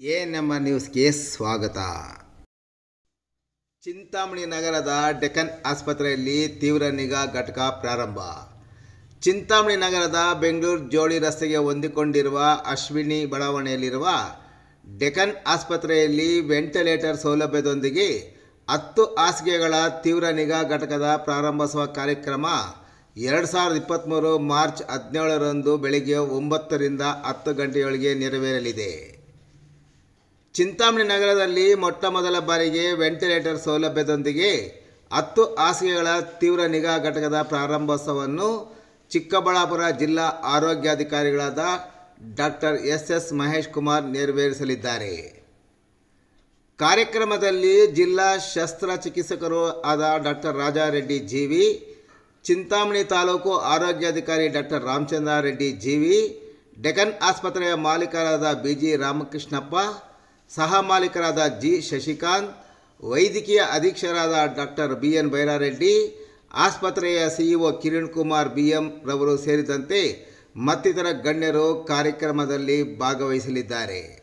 A ನಮ್ಮ ನ್ಯೂಸ್ಗೆ ಸ್ವಾಗತ ಚಿಂತಾಮಣಿ ನಗರದ ಡೆಕ್ಕನ್ ಆಸ್ಪತ್ರೆಯಲ್ಲಿ ತೀವ್ರ ನಿಗಾ ಘಟಕ ಪ್ರಾರಂಭ ಚಿಂತಾಮಣಿ ನಗರದ ಬೆಂಗಳೂರು ಜೋಡಿ ರಸ್ತೆಗೆ ಹೊಂದಿಕೊಂಡಿರುವ ಅಶ್ವಿನಿ ಬಡಾವಣೆಯಲ್ಲಿರುವ ಡೆಕ್ಕನ್ ಆಸ್ಪತ್ರೆಯಲ್ಲಿ ವೆಂಟಿಲೇಟರ್ ಸೌಲಭ್ಯದೊಂದಿಗೆ ಹತ್ತು ಹಾಸಿಗೆಗಳ ತೀವ್ರ ನಿಗಾ ಘಟಕದ ಪ್ರಾರಂಭೋತ್ಸವ ಕಾರ್ಯಕ್ರಮ ಎರಡು ಸಾವಿರದ ಇಪ್ಪತ್ತ್ಮೂರು ಮಾರ್ಚ್ ಹದಿನೇಳರಂದು ಬೆಳಗ್ಗೆ ಒಂಬತ್ತರಿಂದ ಹತ್ತು ಗಂಟೆಯೊಳಗೆ ನೆರವೇರಲಿದೆ ಚಿಂತಾಮಣಿ ನಗರದಲ್ಲಿ ಮೊಟ್ಟ ಮೊದಲ ಬಾರಿಗೆ ವೆಂಟಿಲೇಟರ್ ಸೌಲಭ್ಯದೊಂದಿಗೆ ಹತ್ತು ಹಾಸಿಗೆಗಳ ತೀವ್ರ ನಿಗಾ ಘಟಕದ ಪ್ರಾರಂಭೋತ್ಸವವನ್ನು ಚಿಕ್ಕಬಳ್ಳಾಪುರ ಜಿಲ್ಲಾ ಆರೋಗ್ಯಾಧಿಕಾರಿಗಳಾದ doctor S S Mahesh Kumar ನೆರವೇರಿಸಲಿದ್ದಾರೆ ಕಾರ್ಯಕ್ರಮದಲ್ಲಿ ಜಿಲ್ಲಾ ಶಸ್ತ್ರಚಿಕಿತ್ಸಕರು ಆದ ಡಾಕ್ಟರ್ ರಾಜಾರೆಡ್ಡಿ ಜೀವಿ ಚಿಂತಾಮಣಿ ತಾಲೂಕು ಆರೋಗ್ಯಾಧಿಕಾರಿ ಡಾಕ್ಟರ್ ರಾಮಚಂದ್ರ ರೆಡ್ಡಿ ಜೀವಿ ಡೆಕನ್ ಆಸ್ಪತ್ರೆಯ ಮಾಲೀಕರಾದ ಬಿ ಜಿ ರಾಮಕೃಷ್ಣಪ್ಪ ಸಹ ಮಾಲೀಕರಾದ ಜಿ ಶಶಿಕಾಂತ್ ವೈದ್ಯಕೀಯ ಅಧೀಕ್ಷರಾದ ಡಾಕ್ಟರ್ ಬಿ ಎನ್ ಬೈರಾರೆಡ್ಡಿ ಆಸ್ಪತ್ರೆಯ CEO Kiran Kumar B M ರವರು ಸೇರಿದಂತೆ ಮತ್ತಿತರ ಗಣ್ಯರು ಕಾರ್ಯಕ್ರಮದಲ್ಲಿ ಭಾಗವಹಿಸಲಿದ್ದಾರೆ